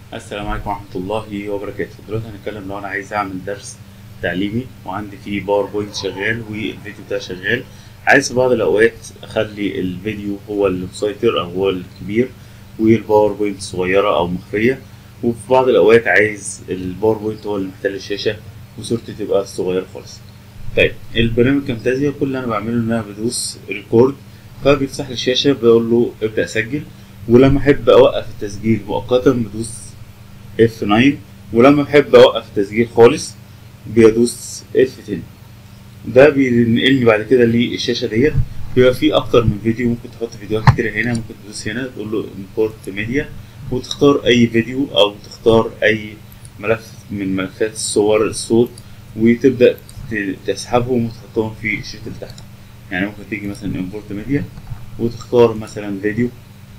السلام عليكم ورحمة الله وبركاته دلوقتي هنتكلم لو أنا عايز أعمل درس تعليمي وعندي فيه باوربوينت شغال والفيديو بتاعي شغال عايز في بعض الأوقات أخلي الفيديو هو اللي مسيطر أو هو الكبير والباوربوينت صغيرة أو مخفية وفي بعض الأوقات عايز الباوربوينت هو اللي محتل الشاشة وصورتي تبقى صغيرة خالص طيب البرنامج كامتازيا كل اللي أنا بعمله إن أنا بدوس ريكورد فبيفتح لي الشاشة بقول له ابدأ سجل ولما أحب أوقف التسجيل مؤقتا بدوس F9 ولما بحب اوقف التسجيل خالص بيدوس F10 ده بينقلني بعد كده للشاشه ديت بيبقى فيه اكتر من فيديو ممكن تحط فيديوهات كتير هنا ممكن تدوس هنا تقول له import media وتختار اي فيديو او تختار اي ملف من ملفات الصور الصوت وتبدا تسحبهم وتحطهم في الشريط اللي تحت يعني ممكن تيجي مثلا import media وتختار مثلا فيديو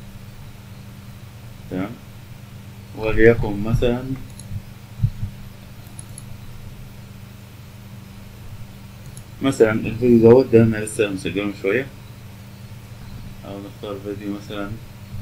تمام وليكن مثلا مثلا الفيديو دوت ده انا لسه مسجله من شويه او نختار فيديو مثلا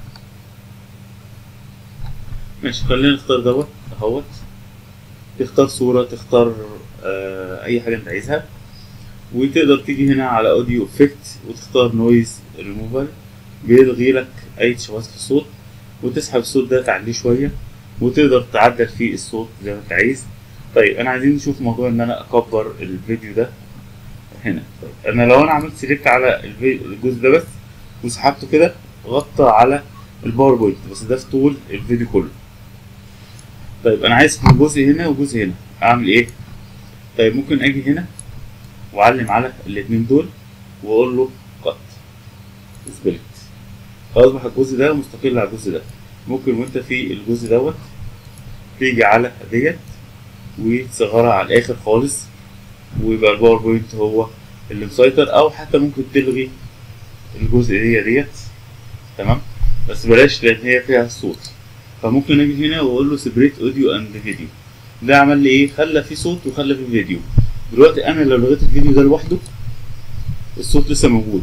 ماشي خلينا نختار دوت اهوت تختار صورة تختار آه اي حاجة انت عايزها وتقدر تيجي هنا على اوديو افكت وتختار نويز ريموفال بيلغي لك اي تشوهات في الصوت وتسحب الصوت ده تعليه شوية وتقدر تعدل فيه الصوت زي ما انت عايز طيب انا عايزين نشوف موضوع ان انا اكبر الفيديو ده هنا طيب انا لو انا عملت سيلكت على الجزء ده بس وسحبته كده غطى على الباوربوينت بس ده في طول الفيديو كله طيب انا عايز في جزء هنا وجزء هنا اعمل ايه طيب ممكن اجي هنا واعلم على الاتنين دول واقول له قط سبلت فاصبح الجزء ده مستقل على الجزء ده ممكن وانت في الجزء دوت تيجي على ديت وتصغرها على الاخر خالص ويبقى الباوربوينت هو اللي مسيطر او حتى ممكن تلغي الجزء دي ديت تمام بس بلاش لان هي فيها الصوت فممكن اجي هنا واقول له سبريت اوديو اند فيديو ده عمل لي ايه خلى فيه صوت وخلى فيه فيديو دلوقتي انا لو لغيت الفيديو ده لوحده الصوت لسه موجود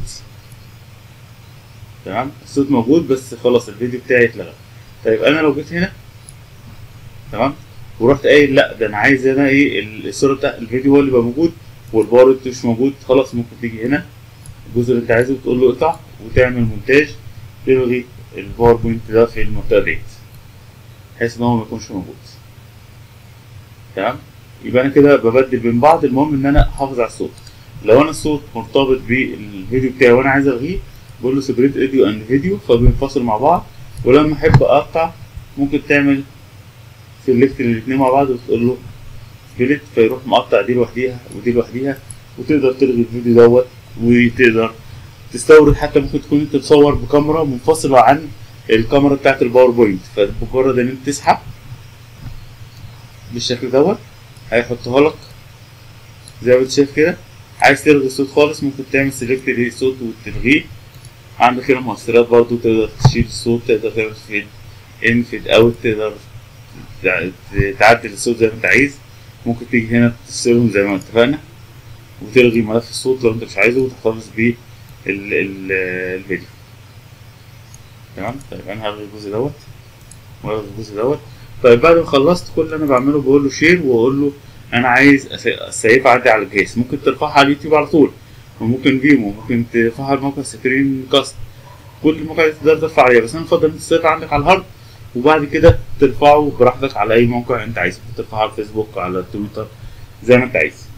تمام الصوت موجود بس خلاص الفيديو بتاعي اتلغى طيب انا لو جيت هنا تمام ورحت قايل لا ده انا عايز انا ايه الصوره بتاع الفيديو هو اللي يبقى موجود والباور مش موجود خلاص ممكن تيجي هنا الجزء اللي انت عايزه وتقول له اقطع وتعمل مونتاج تلغي الباوربوينت ده في المنطقه ديت بحيث ان هو ما يكونش موجود تمام يبقى انا كده ببدل بين بعض المهم ان انا احافظ على الصوت لو انا الصوت مرتبط بالفيديو بتاعي وانا عايز الغيه بقول له سيبريت اوديو اند فيديو فبينفصلوا مع بعض ولما احب اقطع ممكن تعمل سيلكت الاثنين مع بعض وتقول له سبليت فيروح مقطع دي لوحديها ودي لوحديها وتقدر تلغي الفيديو دوت وتقدر تستورد حتى ممكن تكون انت تصور بكاميرا منفصلة عن الكاميرا بتاعت الباوربوينت فمجرد ان انت تسحب بالشكل دوت هيحطها لك زي ما انت شايف كده عايز تلغي الصوت خالص ممكن تعمل سيلكت للصوت وتلغيه عندك هنا مؤثرات برضو تقدر تشيل الصوت تقدر تعمل فيد ان فيد اوت تقدر تعدل الصوت زي ما انت عايز ممكن تيجي هنا تفصلهم زي ما اتفقنا وتلغي ملف الصوت لو انت مش عايزه وتحتفظ بيه الفيديو تمام طيب انا هلغي الجزء دوت والغي الجزء دوت طيب بعد ما خلصت كل اللي انا بعمله بقول له شير واقول له انا عايز اسيف عندي على الجهاز ممكن ترفعها على اليوتيوب على طول وممكن فيمو ممكن ترفعها على موقع سكرين كاست كل المواقع تقدر ترفع عليها بس انا بفضل انت تسيف عندك على الهارد وبعد كده ترفعه براحتك على اي موقع انت عايزه ترفعه على الفيسبوك على تويتر زي ما انت عايز